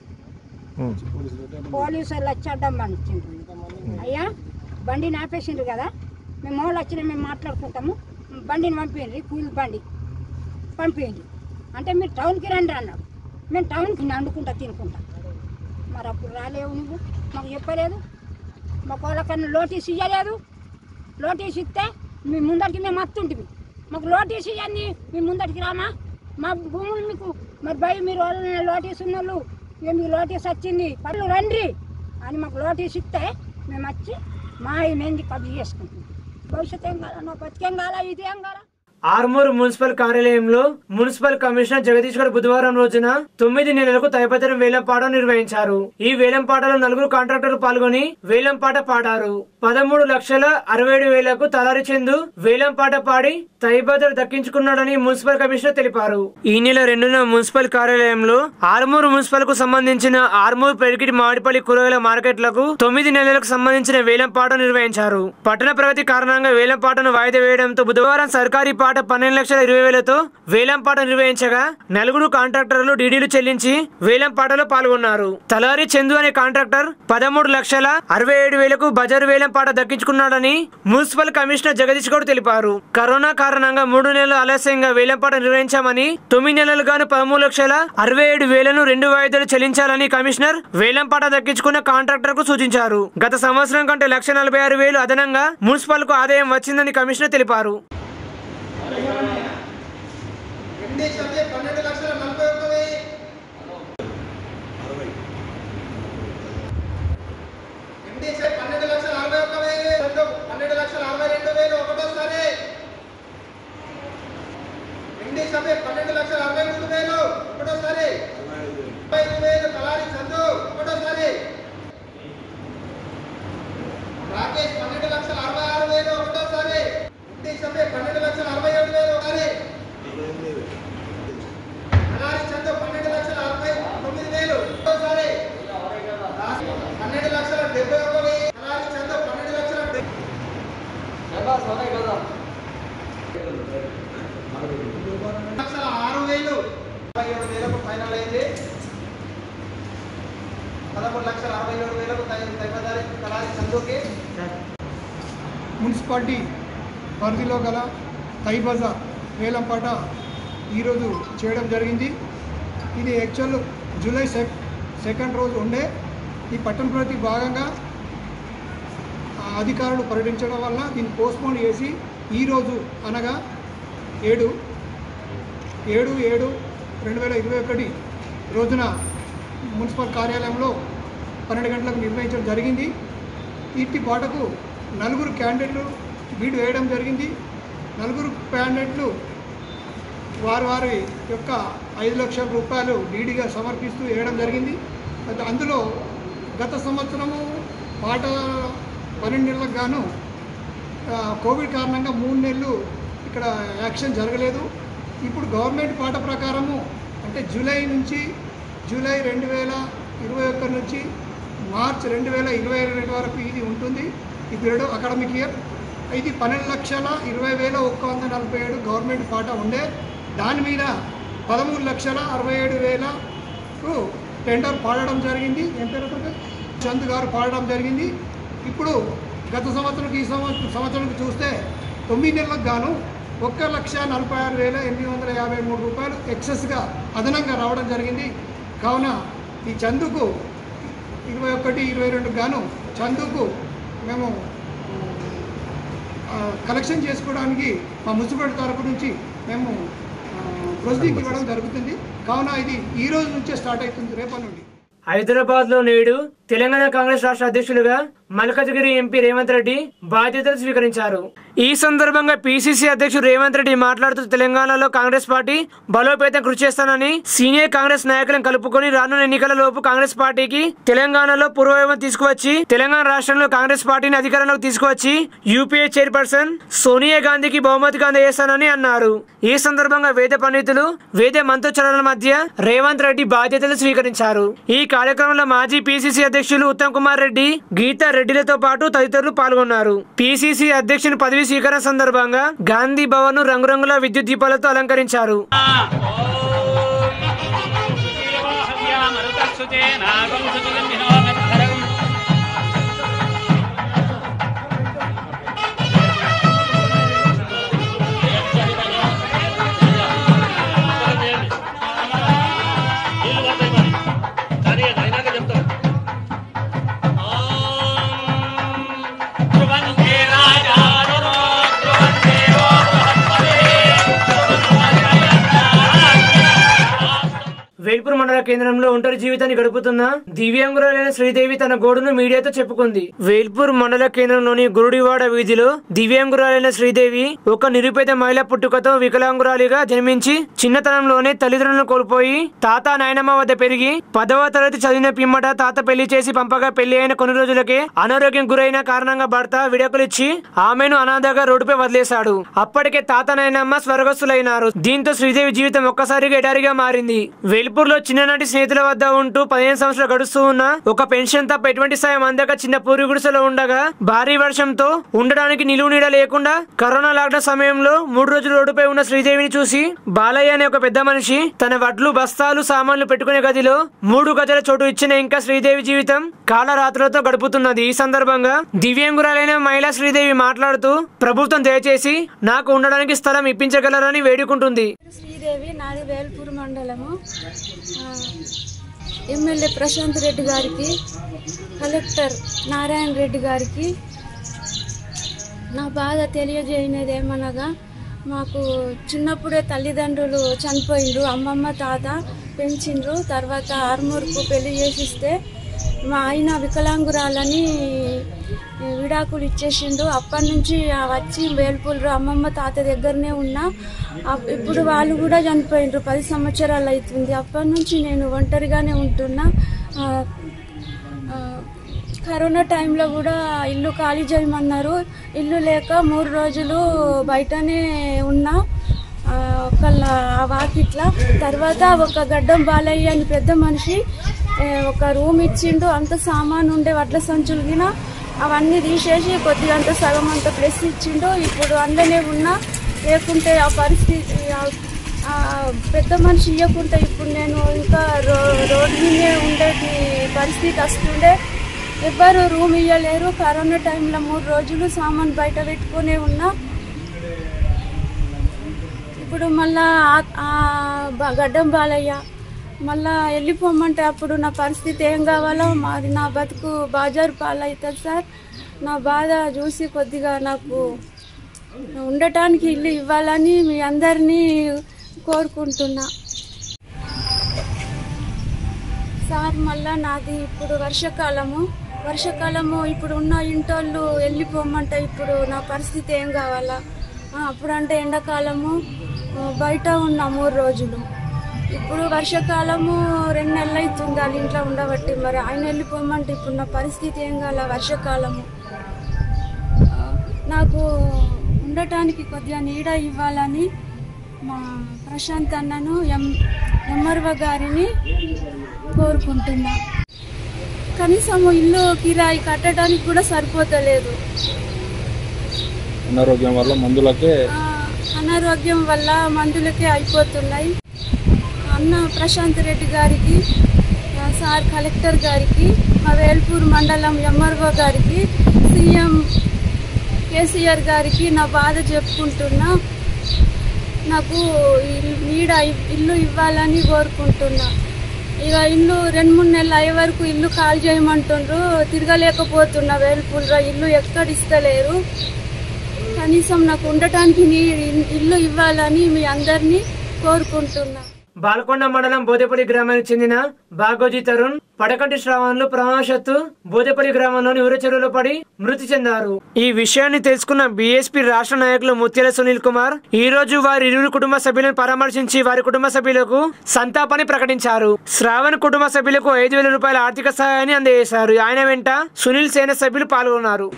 పోలీసు వాళ్ళు వచ్చి అడ్డం పంపించిండ్రు అయ్యా బండిని ఆపేసిండ్రు కదా మేము వాళ్ళు వచ్చిన మేము మాట్లాడుకుంటాము బండిని పంపిండ్రి కూలి బండి పంపించండి అంటే మీరు టౌన్కి రండి అన్నాడు మేము టౌన్కి వండుకుంటా తినుకుంటా మరి అప్పుడు రాలేవు నువ్వు మాకు చెప్పలేదు మాకు వాళ్ళకన్నా నోటీస్ ఇవ్వలేదు నోటీస్ ఇస్తే మీ ముందరికి మేము వస్తుంటివి మాకు లోటీస్ ఇవన్నీ మీ ముందటికి రామా మా భూములు మీకు మరి భయ మీరు వాళ్ళని లోటీస్ ఉన్న వాళ్ళు ఇక మీకు లోటీస్ వచ్చింది పళ్ళు రండి అని మాకు లోటీస్ ఇస్తే మేము వచ్చి మా మేము కబ్జీ చేసుకుంటాం భవిష్యత్తు ఏం కాదా నా బతికేం కాదా ఇదేం కాదా ఆర్మూర్ మున్సిపల్ కార్యాలయంలో మున్సిపల్ కమిషనర్ జగదీష్ గారు బుధవారం రోజున తొమ్మిది నెలలకు తైపతరం వేలంపాట నిర్వహించారు ఈ వేలంపాటలో నలుగురు కాంట్రాక్టర్లు పాల్గొని వేలంపాట పాడారు పదమూడు లక్షల అరవై ఏడు వేలకు తలారి చెందు వేలంపాట పాడి తైబదర్ దక్కించుకున్నాడని మున్సిపల్ కమిషనర్ తెలిపారు ఈ నెల రెండున మున్సిపల్ కార్యాలయంలో ఆర్మూర్ మున్సిపల్ కు సంబంధించిన ఆర్మూర్ పెరిగిటి మామిడిపల్లి కూరగాయల మార్కెట్లకు తొమ్మిది నెలలకు సంబంధించిన వేలంపాట నిర్వహించారు పట్టణ ప్రగతి కారణంగా వేలంపాటను వాయిదా వేయడంతో బుధవారం సర్కారీ పాట పన్నెండు లక్షల ఇరవై వేలతో వేలంపాట నిర్వహించగా నలుగురు కాంట్రాక్టర్లు డీడీలు చెల్లించి వేలంపాటలో పాల్గొన్నారు తలారి చందు అనే కాంట్రాక్టర్ పదమూడు లక్షల అరవై ఏడు వేలకు బజారు వేలంపాట దక్కించుకున్నాడని మున్సిపల్ కమిషనర్ జగదీష్ గౌడ్ తెలిపారు కరోనా కారణంగా మూడు నెలలు ఆలస్యంగా వేలంపాట నిర్వహించామని తొమ్మిది నెలలు గాను పదమూడు లక్షల అరవై ఏడు వేలను రెండు వాయిదాలు చెల్లించాలని కమిషనర్ వేలంపాట దక్కించుకున్న కాంట్రాక్టర్ కు సూచించారు గత సంవత్సరం కంటే లక్ష నలభై ఆరు వేలు అదనంగా మున్సిపల్ కు ఆదాయం వచ్చిందని కమిషనర్ తెలిపారు పన్నెండు లక్షల నలభై ఒక్క వెయ్యి ఎండిసే పన్నెండు లక్షల అరవై ఒక్క వెయ్యి రెండు పన్నెండు లక్షల అరవై రెండు వేలు ఒకటోసారి ఎండి సభ్య పన్నెండు లక్షల అరవై మూడు వేలు ఒకటోసారి ముప్పై ఐదు వేలు తలారి చందు ఒకటోసారి రాకేష్ పన్నెండు లక్షల అరవై ఆరు వేలు ఒకటోసారి ఎండి సభ్య పన్నెండు లక్షల అరవై ఏడు వేలు ఒకసారి అలారి చందు పన్నెండు లక్షల అరవై తొమ్మిది వేలు ఒకసారి పన్నెండు లక్షల డెబ్బై ఒక్క వెయ్యి అలారి చందు పన్నెండు లక్షల డెబ్బై లక్షల ఆరు వేలు అరవై ఏడు వేలకు ఫైనల్ అయింది పదమూడు లక్షల అరవై ఏడు వేలకు తగ్గదారి కలారి చందుకి మున్సిపాలిటీ పరిధిలో గల తై బజార్ వేలంపాట ఈరోజు చేయడం జరిగింది ఇది యాక్చువల్ జూలై సెక్ సెకండ్ రోజు ఉండే ఈ పట్టణ ప్రతి భాగంగా ఆ అధికారులు పర్యటించడం వల్ల దీన్ని పోస్ట్పోన్ చేసి ఈరోజు అనగా ఏడు ఏడు ఏడు రెండు వేల ఇరవై ఒకటి రోజున మున్సిపల్ కార్యాలయంలో పన్నెండు గంటలకు నిర్వహించడం జరిగింది ఇట్టి పాటకు నలుగురు క్యాండిడేట్లు బీడు వేయడం జరిగింది నలుగురు క్యాండిడేట్లు వారి వారి యొక్క ఐదు లక్షల రూపాయలు డీడీగా సమర్పిస్తూ వేయడం జరిగింది అయితే అందులో గత సంవత్సరము పాట పన్నెండు నెలలకు గాను ఆ, కోవిడ్ కారణంగా మూడు నెలలు ఇక్కడ యాక్షన్ జరగలేదు ఇప్పుడు గవర్నమెంట్ పాట ప్రకారము అంటే జూలై నుంచి జూలై రెండు వేల ఇరవై ఒకటి నుంచి మార్చ్ రెండు వేల ఇరవై రెండు వరకు ఇది ఉంటుంది ఈ పీరియడ్ అకాడమిక్ ఇయర్ ఇది పన్నెండు లక్షల ఇరవై వేల ఒక్క వంద నలభై ఏడు గవర్నమెంట్ పాట ఉండే దాని మీద పదమూడు లక్షల అరవై ఏడు వేలకు టెండర్ పాడడం జరిగింది ఏం పేరు అతని పేరు? చంద్ గారు పాడడం జరిగింది ఇప్పుడు గత సంవత్సరం ఈ సంవత్సరం సంవత్సరానికి చూస్తే తొమ్మిది నెలలకు గాను ఒక్క లక్ష నలభై ఆరు వేల ఎనిమిది వందల యాభై మూడు రూపాయలు ఎక్సెస్గా అదనంగా రావడం జరిగింది కావున ఈ చందుకు ఇరవై ఒకటి ఇరవై రెండు గాను చందుకు మేము ఆ, కలెక్షన్ చేసుకోవడానికి మా మున్సిపల్ తరపు నుంచి మేము ప్రొసీడింగ్ ఇవ్వడం జరుగుతుంది కావున ఇది ఈ రోజు నుంచే స్టార్ట్ అవుతుంది రేపటి నుండి హైదరాబాద్ లో నేడు తెలంగాణ కాంగ్రెస్ రాష్ట్ర అధ్యక్షులుగా మల్కజ్గిరి ఎంపీ రేవంత్ రెడ్డి బాధ్యతలు స్వీకరించారు ఈ సందర్భంగా పిసిసి అధ్యక్షుడు రేవంత్ రెడ్డి మాట్లాడుతూ తెలంగాణలో కాంగ్రెస్ పార్టీ బలోపేతం కృషి చేస్తానని సీనియర్ కాంగ్రెస్ నాయకులను కలుపుకొని రానున్న ఎన్నికల లోపు కాంగ్రెస్ పార్టీకి తెలంగాణలో పూర్వవైభవం తీసుకువచ్చి తెలంగాణ రాష్ట్రంలో కాంగ్రెస్ పార్టీని అధికారంలోకి తీసుకువచ్చి యూపీఏ చైర్పర్సన్ సోనియా గాంధీకి బహుమతిగా అందజేస్తానని అన్నారు ఈ సందర్భంగా వేద పండితులు వేద మంత్రోచ్చరణల మధ్య రేవంత్ రెడ్డి బాధ్యతలు స్వీకరించారు ఈ కార్యక్రమంలో మాజీ పిసిసి అధ్యక్షులు ఉత్తమ్ కుమార్ రెడ్డి గీతా రెడ్డిలతో పాటు తదితరులు పాల్గొన్నారు పిసిసి అధ్యక్షుని పదవి స్వీకారం సందర్భంగా గాంధీ భవన్ ను రంగురంగుల విద్యుత్ దీపాలతో అలంకరించారు ధ్రువంతే రాజా ధ్రువంతే వేల్పూర్ మండల కేంద్రంలో ఒంటరి జీవితాన్ని గడుపుతున్న దివ్యాంగురాలైన శ్రీదేవి తన గోడును మీడియాతో చెప్పుకుంది వేల్పూర్ మండల కేంద్రంలోని గురుడివాడ వీధిలో దివ్యాంగురాలైన శ్రీదేవి ఒక నిరుపేద మహిళ పుట్టుకతో వికలాంగురాలిగా జన్మించి చిన్నతనంలోనే తల్లిదండ్రులను కోల్పోయి తాత నాయనమ్మ వద్ద పెరిగి పదవ తరగతి చదివిన పిమ్మట తాత పెళ్లి చేసి పంపగా పెళ్లి అయిన కొన్ని రోజులకే అనారోగ్యం గురైన కారణంగా భర్త విడాకులిచ్చి ఆమెను అనాథగా రోడ్డుపై వదిలేశాడు అప్పటికే తాత నాయనమ్మ స్వర్గస్థులైనారు దీంతో శ్రీదేవి జీవితం ఒక్కసారిగా ఎడారిగా మారింది వేల్పూర్లో చిన్ననాటి స్నేహితుల వద్ద ఉంటూ పదిహేను సంవత్సరాలు గడుస్తూ ఉన్న ఒక పెన్షన్ తప్ప ఎటువంటి సాయం అందక చిన్న పూరి గుడిసెలో ఉండగా భారీ వర్షంతో ఉండడానికి నిలువు నీడ లేకుండా కరోనా లాక్డౌన్ సమయంలో మూడు రోజులు రోడ్డుపై ఉన్న శ్రీదేవిని చూసి బాలయ్య అనే ఒక పెద్ద మనిషి తన వడ్లు బస్తాలు సామాన్లు పెట్టుకునే గదిలో మూడు గదుల చోటు ఇచ్చిన ఇంకా శ్రీదేవి జీవితం కాలరాత్రులతో గడుపుతున్నది ఈ సందర్భంగా దివ్యాంగురాలైన మహిళా శ్రీదేవి మాట్లాడుతూ ప్రభుత్వం దయచేసి నాకు ఉండడానికి స్థలం ఇప్పించగలరని వేడుకుంటుంది శ్రీదేవి నాది వేల్పూర్ మండలము ఆ, ఎమ్మెల్యే ప్రశాంత్ రెడ్డి గారికి కలెక్టర్ నారాయణ రెడ్డి గారికి నా బాధ తెలియజేయనిది ఏమనగా మాకు చిన్నప్పుడే తల్లిదండ్రులు చనిపోయిండ్రు అమ్మమ్మ తాత పెంచిండ్రు తర్వాత ఆర్మూర్కు పెళ్లి చేసిస్తే మా ఆయన వికలాంగురాలని విడాకులు ఇచ్చేసిండు అప్పటి నుంచి ఆ వచ్చి వేల్పూలు అమ్మమ్మ తాత దగ్గరనే ఉన్నా అప్- ఇప్పుడు వాళ్ళు కూడా చనిపోయిండ్రు పది సంవత్సరాలు అవుతుంది అప్పటి నుంచి నేను ఒంటరిగానే ఉంటున్నా ఆ, ఆ, కరోనా టైంలో కూడా ఇల్లు ఖాళీ చేయమన్నారు ఇల్లు లేక మూడు రోజులు బయటనే ఉన్నా ఆ, ఒకళ్ళ ఆ వాకిట్ల తర్వాత ఒక గడ్డం బాలయ్య అని పెద్ద మనిషి ఏ, ఒక రూమ్ ఇచ్చిండు అంత సామాన్ ఉండే వడ్ల సంచులు గిన అవన్నీ తీసేసి కొద్దిగా అంత సగం అంత ప్లస్ ఇచ్చిండు ఇప్పుడు అందులోనే ఉన్నా లేకుంటే ఆ పరిస్థితి ఆ- ఆ పెద్ద మనిషి ఇవ్వకుంటే ఇప్పుడు నేను ఇంకా రో రోడ్డు మీదే ఉండేటి పరిస్థితి వస్తుండే ఎవ్వరు రూమ్ ఇవ్వలేరు కరోనా టైంలో మూడు రోజులు సామాన్ బయట పెట్టుకునే ఉన్నా ఇప్పుడు మళ్ళా ఆ- ఆ బ- గడ్డం బాలయ్య మళ్ళా వెళ్ళిపోమంటే అప్పుడు నా పరిస్థితి ఏం కావాలో మరి నా బతుకు బాజారు పాలవుతుంది సార్ నా బాధ చూసి కొద్దిగా నాకు ఉండటానికి ఇల్లు ఇవ్వాలని మీ అందరినీ కోరుకుంటున్నా సార్ మళ్ళా నాది ఇప్పుడు వర్షాకాలము వర్షాకాలము ఇప్పుడు ఉన్న ఇంటోళ్ళు వెళ్ళిపోమంటే ఇప్పుడు నా పరిస్థితి ఏం కావాలా ఆ, అప్పుడంటే ఎండాకాలము ఆ, బయట ఉన్న మూడు రోజులు ఇప్పుడు వర్షాకాలము రెండు నెలలు అవుతుంది వాళ్ళ ఇంట్లో ఉండబట్టి మరి ఆయన వెళ్ళిపోమంటే ఇప్పుడు నా పరిస్థితి ఏం కావాలా వర్షాకాలము ఆ, నాకు ఉండటానికి కొద్దిగా నీడ ఇవ్వాలని మా ప్రశాంత్ అన్నను ఎం ఎంఆర్వ గారిని కోరుకుంటున్నా కనీసం ఇల్లు కిరాయి కట్టడానికి కూడా సరిపోతలేదు అనారోగ్యం వల్ల మందులకే ఆ, అనారోగ్యం వల్ల మందులకే అయిపోతున్నాయి అన్న ప్రశాంత్ రెడ్డి గారికి ఆ, సార్ కలెక్టర్ గారికి మా వేల్పూర్ మండలం ఎంఆర్ఓ గారికి సీఎం కేసీఆర్ గారికి నా బాధ చెప్పుకుంటున్నా నాకు ఇల్- నీడ ఇ- ఇల్లు ఇవ్వాలని కోరుకుంటున్నా ఇక ఇల్లు రెండు మూడు నెలలు అయ్యే వరకు ఇల్లు కాల్ చేయమంటుండ్రు తిరగలేకపోతున్నా వేల్పూర్లో ఇల్లు ఎక్కడ ఇస్తలేరు కనీసం నాకు ఉండటానికి నీ ఇల్లు ఇవ్వాలని మీ అందరినీ కోరుకుంటున్నా బాల్కొండ మండలం బోదేపల్లి గ్రామానికి చెందిన బాగోజీ తరుణ్ పడకంటి శ్రావణులు ప్రమాదవశాత్తు బోదేపల్లి గ్రామంలోని ఊర చెరువులో పడి మృతి చెందారు ఈ విషయాన్ని తెలుసుకున్న బీఎస్పీ రాష్ట్ర నాయకులు ముత్యాల సునీల్ కుమార్ ఈ రోజు వారి ఇరువురు కుటుంబ సభ్యులను పరామర్శించి వారి కుటుంబ సభ్యులకు సంతాపాన్ని ప్రకటించారు శ్రావణ్ కుటుంబ సభ్యులకు ఐదు వేల రూపాయల ఆర్థిక సహాయాన్ని అందజేశారు ఆయన వెంట సునీల్ సేన సభ్యులు పాల్గొన్నారు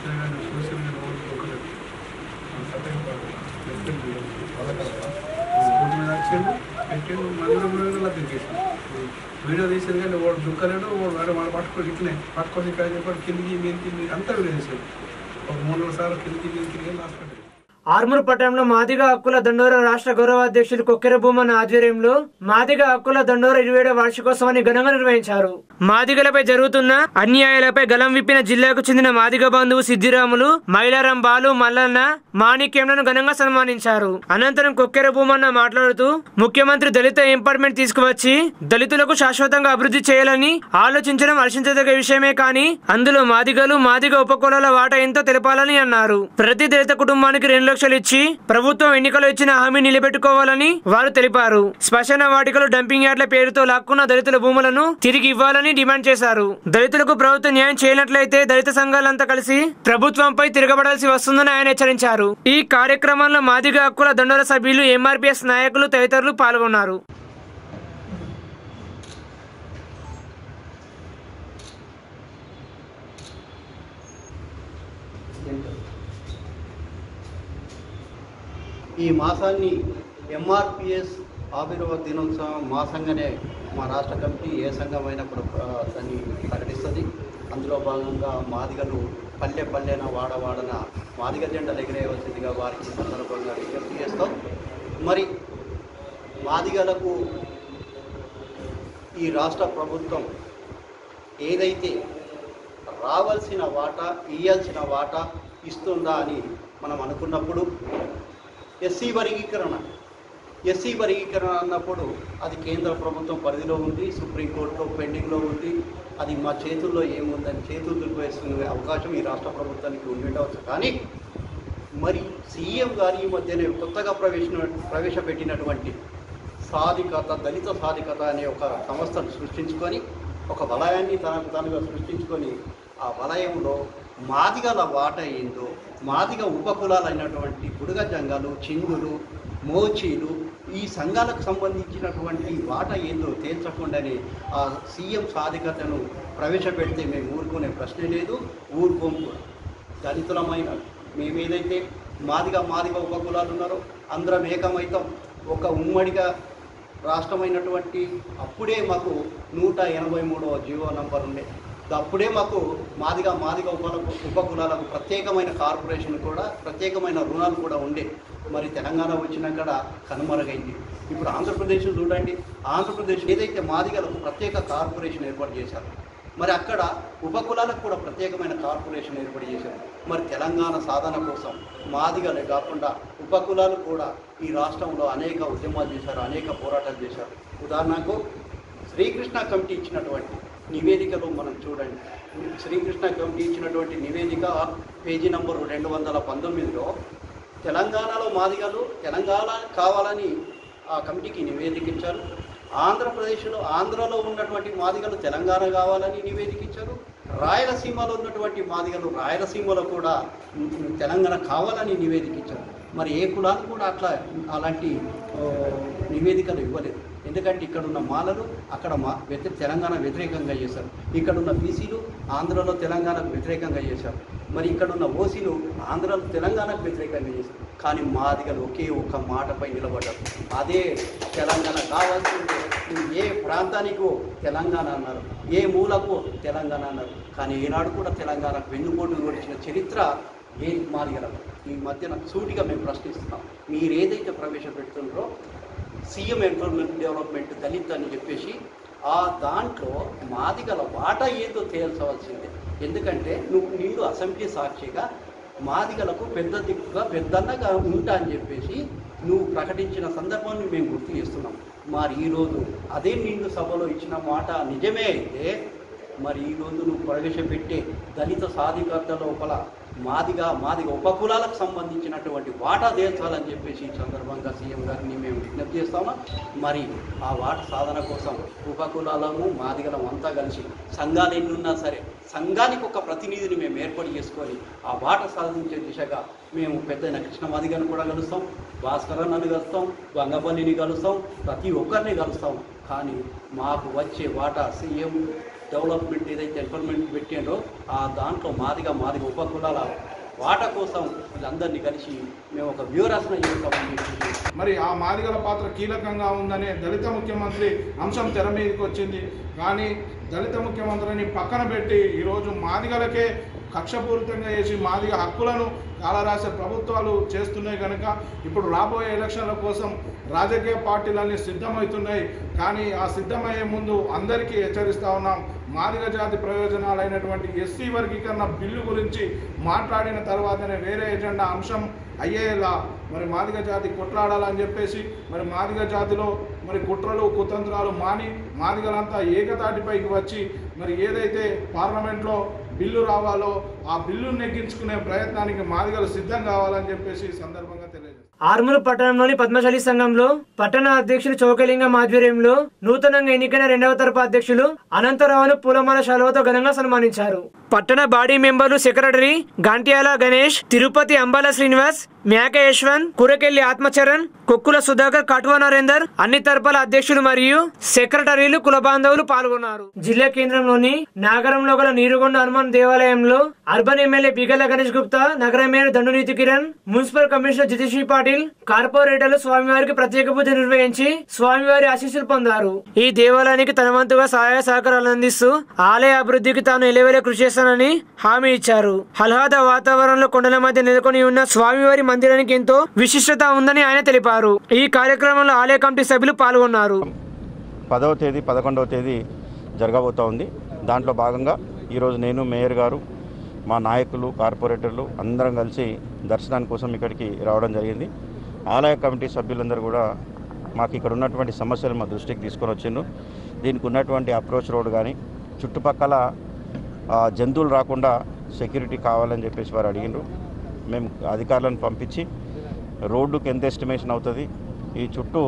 వీడియో తీసేది కానీ వాడు దుక్కలేడు వాడు వాడు వాడు పట్టుకొని ఇట్లనే పట్టుకొని ఇక్కడ చెప్పాడు కిందికి మీదికి అంతా వీడియో తీసాడు ఒక మూడు నాలుగు సార్లు కిందికి మీదికి వెళ్ళి హాస్పిటల్ ఆర్మూర్ పట్టణంలో మాదిగ హక్కుల దండోర రాష్ట్ర గౌరవ అధ్యక్షులు కొక్కెర భూమన్ ఆధ్వర్యంలో మాదిగ హక్కుల దండోర ఇరవై ఏడవ వార్షికోత్సవాన్ని ఘనంగా నిర్వహించారు మాదిగలపై జరుగుతున్న అన్యాయాలపై గలం విప్పిన జిల్లాకు చెందిన మాదిగ బంధువు సిద్దిరాములు మైలారం బాలు మల్లన్న మాణిక్యంలను ఘనంగా సన్మానించారు అనంతరం కొక్కెర భూమన్న మాట్లాడుతూ ముఖ్యమంత్రి దళిత ఎంపవర్మెంట్ తీసుకువచ్చి దళితులకు శాశ్వతంగా అభివృద్ధి చేయాలని ఆలోచించడం హర్షించదగ్గ విషయమే కానీ అందులో మాదిగలు మాదిగ ఉపకులాల వాటా ఎంతో తెలపాలని అన్నారు ప్రతి దళిత కుటుంబానికి రెండు లక్షల లక్షలు ఇచ్చి ప్రభుత్వం ఎన్నికలు ఇచ్చిన హామీ నిలబెట్టుకోవాలని వారు తెలిపారు శ్మశాన వాటికలు డంపింగ్ యార్డ్ల పేరుతో లాక్కున్న దళితుల భూములను తిరిగి ఇవ్వాలని డిమాండ్ చేశారు దళితులకు ప్రభుత్వం న్యాయం చేయనట్లయితే దళిత సంఘాలంతా కలిసి ప్రభుత్వంపై తిరగబడాల్సి వస్తుందని ఆయన హెచ్చరించారు ఈ కార్యక్రమంలో మాదిగ హక్కుల దండోల సభ్యులు ఎంఆర్పీఎస్ నాయకులు తదితరులు పాల్గొన్నారు ఈ మాసాన్ని ఎంఆర్పిఎస్ ఆవిర్భావ దినోత్సవం మాసంగానే మా రాష్ట్ర కమిటీ ఏ సంఘమైనా కూడా ఆ, దాన్ని ప్రకటిస్తుంది అందులో భాగంగా మాదిగలు పల్లె పల్లెన వాడ వాడన మాదిగ జెండలు ఎగిరేయవలసిందిగా వారికి ఈ సందర్భంగా విజ్ఞప్తి చేస్తాం మరి మాదిగలకు ఈ రాష్ట్ర ప్రభుత్వం ఏదైతే రావాల్సిన వాటా ఇయ్యాల్సిన వాటా ఇస్తుందా అని మనం అనుకున్నప్పుడు ఎస్సీ వర్గీకరణ ఎస్సీ వర్గీకరణ అన్నప్పుడు అది కేంద్ర ప్రభుత్వం పరిధిలో ఉంది సుప్రీంకోర్టులో పెండింగ్లో ఉంది అది మా చేతుల్లో ఏముందని చేతులు దులిపేసుకునే అవకాశం ఈ రాష్ట్ర ప్రభుత్వానికి ఉండవచ్చు కానీ మరి సీఎం గారు ఈ మధ్యనే కొత్తగా ప్రవేశ ప్రవేశపెట్టినటువంటి సాధికత దళిత సాధికత అనే ఒక సంస్థను సృష్టించుకొని ఒక వలయాన్ని తనకు తనుగా సృష్టించుకొని ఆ వలయంలో మాదిగల వాట ఏందో మాదిగ ఉపకులాలైనటువంటి బుడగ జంగాలు చింగులు మోచీలు ఈ సంఘాలకు సంబంధించినటువంటి వాట ఏందో తేల్చకుండానే ఆ సీఎం సాధికతను ప్రవేశపెడితే మేము ఊరుకునే ప్రశ్నే లేదు ఊరుకోం కూడా దళితులమైన మేమేదైతే మాదిగా మాదిగ ఉపకులాలు ఉన్నారో అందరం ఏకమైతాం ఒక ఉమ్మడిగా రాష్ట్రమైనటువంటి అప్పుడే మాకు నూట ఎనభై మూడవ జీవో నంబర్ ఉండే అప్పుడే మాకు మాదిగా మాదిగా ఉప ఉపకులాలకు ప్రత్యేకమైన కార్పొరేషన్ కూడా ప్రత్యేకమైన రుణాలు కూడా ఉండే మరి తెలంగాణ వచ్చినాక కనుమరుగైంది ఇప్పుడు ఆంధ్రప్రదేశ్ చూడండి ఆంధ్రప్రదేశ్ ఏదైతే మాదిగలకు ప్రత్యేక కార్పొరేషన్ ఏర్పాటు చేశారు మరి అక్కడ ఉపకులాలకు కూడా ప్రత్యేకమైన కార్పొరేషన్ ఏర్పాటు చేశారు మరి తెలంగాణ సాధన కోసం మాదిగలే కాకుండా ఉపకులాలు కూడా ఈ రాష్ట్రంలో అనేక ఉద్యమాలు చేశారు అనేక పోరాటాలు చేశారు ఉదాహరణకు శ్రీకృష్ణ కమిటీ ఇచ్చినటువంటి నివేదికలో మనం చూడండి శ్రీకృష్ణ కమిటీ ఇచ్చినటువంటి నివేదిక పేజీ నంబరు రెండు వందల పంతొమ్మిదిలో తెలంగాణలో మాదిగలు తెలంగాణ కావాలని ఆ కమిటీకి నివేదిక ఇచ్చారు ఆంధ్రప్రదేశ్లో ఆంధ్రలో ఉన్నటువంటి మాదిగలు తెలంగాణ కావాలని నివేదిక ఇచ్చారు రాయలసీమలో ఉన్నటువంటి మాదిగలు రాయలసీమలో కూడా తెలంగాణ కావాలని నివేదిక ఇచ్చారు మరి ఏ కులాలు కూడా అట్లా అలాంటి ఆ, నివేదికలు ఇవ్వలేదు ఎందుకంటే ఇక్కడ ఉన్న మాలలు అక్కడ మా వ్యతి తెలంగాణ వ్యతిరేకంగా చేశారు ఇక్కడ ఉన్న బీసీలు ఆంధ్రలో తెలంగాణకు వ్యతిరేకంగా చేశారు మరి ఇక్కడ ఉన్న ఓసీలు ఆంధ్రలో తెలంగాణకు వ్యతిరేకంగా చేశారు కానీ మాదిగలు ఒకే ఒక్క మాటపై నిలబడ్డారు అదే తెలంగాణ కావాల్సిందే నువ్వు ఏ ప్రాంతానికో తెలంగాణ అన్నారు ఏ మూలకు తెలంగాణ అన్నారు కానీ ఈనాడు కూడా తెలంగాణకు వెన్నుపోటు కొడిచిన చరిత్ర ఏ మాదిగలకు ఈ మధ్యన సూటిగా మేము ప్రశ్నిస్తున్నాం మీరు ఏదైతే ప్రవేశపెడుతున్నారో సీఎం ఎంప్లాయ్మెంట్ డెవలప్మెంట్ దళిత్ అని చెప్పేసి ఆ దాంట్లో మాదిగల వాటా ఏదో తేల్చవలసిందే ఎందుకంటే నువ్వు నిండు అసెంబ్లీ సాక్షిగా మాదిగలకు పెద్ద దిక్కుగా పెద్దన్నగా ఉంటా అని చెప్పేసి నువ్వు ప్రకటించిన సందర్భాన్ని మేము గుర్తు చేస్తున్నాం మరి ఈరోజు అదే నిండు సభలో ఇచ్చిన మాట నిజమే అయితే మరి ఈరోజు నువ్వు ప్రవేశపెట్టే దళిత సాధికారత లోపల మాదిగా మాదిగా ఉపకులాలకు సంబంధించినటువంటి వాటా తీర్చాలని చెప్పేసి ఈ సందర్భంగా సీఎం గారిని మేము విజ్ఞప్తి చేస్తాము మరి ఆ వాట సాధన కోసం ఉపకులాలము మాదిగలం అంతా కలిసి సంఘాలు ఎన్ని ఉన్నా సరే సంఘానికి ఒక ప్రతినిధిని మేము ఏర్పాటు చేసుకొని ఆ వాట సాధించే దిశగా మేము పెద్ద కృష్ణ మాదిగని కూడా కలుస్తాం భాస్కర్ అన్నని కలుస్తాం వంగపల్లిని కలుస్తాం ప్రతి ఒక్కరిని కలుస్తాం కానీ మాకు వచ్చే వాటా సీఎం డెవలప్మెంట్ ఏదైతే ఎంప్లాయ్మెంట్ పెట్టిండో ఆ దాంట్లో మాదిగా మాదిగా ఉపకులాల వాట కోసం వీళ్ళందరినీ కలిసి మేము ఒక వ్యూహరచన చేస్తామని చెప్పి మరి ఆ మాదిగల పాత్ర కీలకంగా ఉందనే దళిత ముఖ్యమంత్రి అంశం తెర మీదకి వచ్చింది కానీ దళిత ముఖ్యమంత్రిని పక్కన పెట్టి ఈరోజు మాదిగలకే కక్షపూరితంగా చేసి మాదిగ హక్కులను కాలరాసే ప్రభుత్వాలు చేస్తున్నాయి కనుక ఇప్పుడు రాబోయే ఎలక్షన్ల కోసం రాజకీయ పార్టీలన్నీ సిద్ధమవుతున్నాయి కానీ ఆ సిద్ధమయ్యే ముందు అందరికీ హెచ్చరిస్తా ఉన్నాం మాదిగ జాతి ప్రయోజనాలైనటువంటి ఎస్సీ వర్గీకరణ బిల్లు గురించి మాట్లాడిన తర్వాతనే వేరే ఎజెండా అంశం అయ్యేలా మరి మాదిగ జాతి కొట్లాడాలని చెప్పేసి మరి మాదిగ జాతిలో మరి కుట్రలు కుతంత్రాలు మాని మాదిగలంతా ఏకతాటిపైకి వచ్చి మరి ఏదైతే పార్లమెంట్లో బిల్లు రావాలో ఆ బిల్లును నెగ్గించుకునే ప్రయత్నానికి మాదిగలు సిద్ధం కావాలని చెప్పేసి ఈ సందర్భంగా తెలియజేస్తారు ఆర్మూరు పట్టణంలోని పద్మశాలి సంఘంలో పట్టణ అధ్యక్షులు చౌకలింగం ఆధ్వర్యంలో నూతనంగా ఎన్నికైన రెండవ తరపు అధ్యక్షులు అనంతరావును పూలమాల శాలువతో ఘనంగా సన్మానించారు పట్టణ బాడీ మెంబర్లు సెక్రటరీ గాంట్యాల గణేష్ తిరుపతి అంబాల శ్రీనివాస్ మేక యశ్వంత్ కురకెల్లి ఆత్మచరణ్ కొక్కుల సుధాకర్ కటువ నరేందర్ అన్ని తరపుల అధ్యక్షులు మరియు సెక్రటరీలు కుల బాంధవులు పాల్గొన్నారు జిల్లా కేంద్రంలోని నాగరంలో గల నీరుగొండ హనుమాన్ దేవాలయంలో అర్బన్ ఎమ్మెల్యే బిగల గణేష్ గుప్తా నగర mayor Dandu Neethi Kiran municipal commissioner జితేశ్వరి Patil కార్పొరేటర్లు స్వామివారికి ప్రత్యేక పూజ నిర్వహించి స్వామివారి ఆశీస్సులు పొందారు ఈ దేవాలయానికి తన వంతుగా సహాయ సహకారాలు అందిస్తూ ఆలయ అభివృద్ధికి తాను ఎలవేళ కృషి చేస్తానని హామీ ఇచ్చారు ఆహ్లాద వాతావరణంలో కొండల మధ్య నెలకొని ఉన్న స్వామివారి మందిరానికి ఎంతో విశిష్టత ఉందని ఆయన తెలిపారు ఈ కార్యక్రమంలో ఆలయ కమిటీ సభ్యులు పాల్గొన్నారు పదవ తేదీ పదకొండవ తేదీ జరగబోతూ ఉంది దాంట్లో భాగంగా ఈరోజు నేను మేయర్ గారు మా నాయకులు కార్పొరేటర్లు అందరం కలిసి దర్శనాని కోసం ఇక్కడికి రావడం జరిగింది ఆలయ కమిటీ సభ్యులందరూ కూడా మాకు ఇక్కడ ఉన్నటువంటి సమస్యలు మా దృష్టికి తీసుకొని వచ్చిండ్రు దీనికి ఉన్నటువంటి అప్రోచ్ రోడ్ కానీ చుట్టుపక్కల ఆ, జంతువులు రాకుండా సెక్యూరిటీ కావాలని చెప్పేసి వారు అడిగినారు మేము అధికారులను పంపించి రోడ్డుకి ఎంత ఎస్టిమేషన్ అవుతుంది ఈ చుట్టూ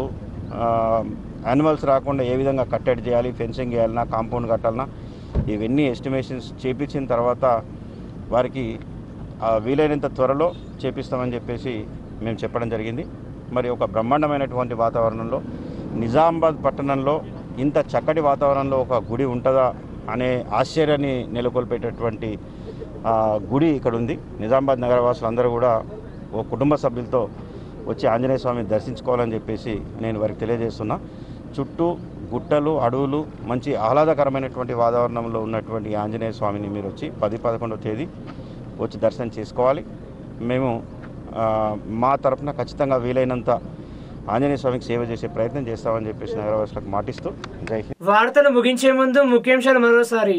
యానిమల్స్ రాకుండా ఏ విధంగా కట్టడి చేయాలి ఫెన్సింగ్ చేయాలన్నా కాంపౌండ్ కట్టాలన్నా ఇవన్నీ ఎస్టిమేషన్స్ చేపించిన తర్వాత వారికి ఆ, వీలైనంత త్వరలో చేపిస్తామని చెప్పేసి మేము చెప్పడం జరిగింది మరి ఒక బ్రహ్మాండమైనటువంటి వాతావరణంలో నిజామాబాద్ పట్టణంలో ఇంత చక్కటి వాతావరణంలో ఒక గుడి ఉంటుందా అనే ఆశ్చర్యాన్ని నెలకొల్పేటటువంటి ఆ, గుడి ఇక్కడ ఉంది నిజామాబాద్ నగరవాసులందరూ కూడా ఓ కుటుంబ సభ్యులతో వచ్చి ఆంజనేయ స్వామిని దర్శించుకోవాలని చెప్పేసి నేను వారికి తెలియజేస్తున్నా చుట్టూ గుట్టలు అడవులు మంచి ఆహ్లాదకరమైనటువంటి వాతావరణంలో ఉన్నటువంటి ఈ ఆంజనేయ స్వామిని మీరు వచ్చి పది పదకొండవ తేదీ వచ్చి దర్శనం చేసుకోవాలి మేము ఆ, మా తరపున ఖచ్చితంగా వీలైనంత ఆంజనేయ స్వామికి సేవ చేసే ప్రయత్నం చేస్తామని చెప్పేసి నగరవాసులకు మాటిస్తూ జై హింద్ వార్తలు ముగించే ముందు ముఖ్యాంశాలు మరోసారి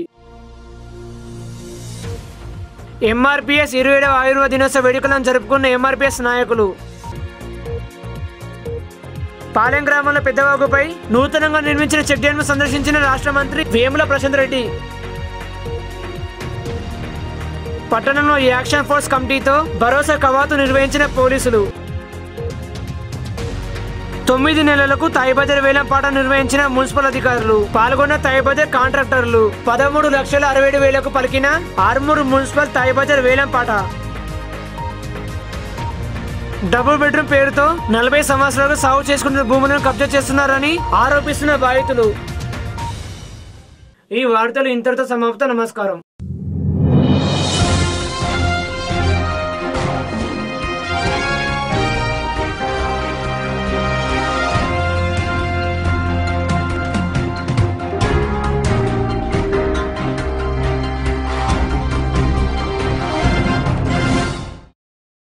ఎంఆర్పిఎస్ ఇరవై ఏడవ ఆయుర్వేద దినోత్సవ వేడుకలను జరుపుకున్న ఎంఆర్పిఎస్ నాయకులు పాలెం గ్రామంలో పెద్దవాగుపై నూతనంగా నిర్మించిన చెక్ డ్యామ్ సందర్శించిన రాష్ట్ర మంత్రి వేముల ప్రశాంత్ రెడ్డి పట్టణంలో యాక్షన్ ఫోర్స్ కమిటీతో భరోసా కవాతు నిర్వహించిన పోలీసులు తొమ్మిది నెలలకు తాయిబజర్ వేలంపాట నిర్వహించిన మున్సిపల్ అధికారులు పాల్గొన్న తాయిబజర్ కాంట్రాక్టర్లు పదమూడు లక్షల అరవై ఏడు వేలకు పలికిన ఆర్మూరు మున్సిపల్ తాయిబజర్ వేలంపాట డబుల్ బెడ్రూమ్ పేరుతో నలభై సంవత్సరాలు సాగు చేసుకున్న భూములను కబ్జా చేస్తున్నారని ఆరోపిస్తున్న బాధితులు ఈ వార్తలు ఇంతటితో సమాప్తం నమస్కారం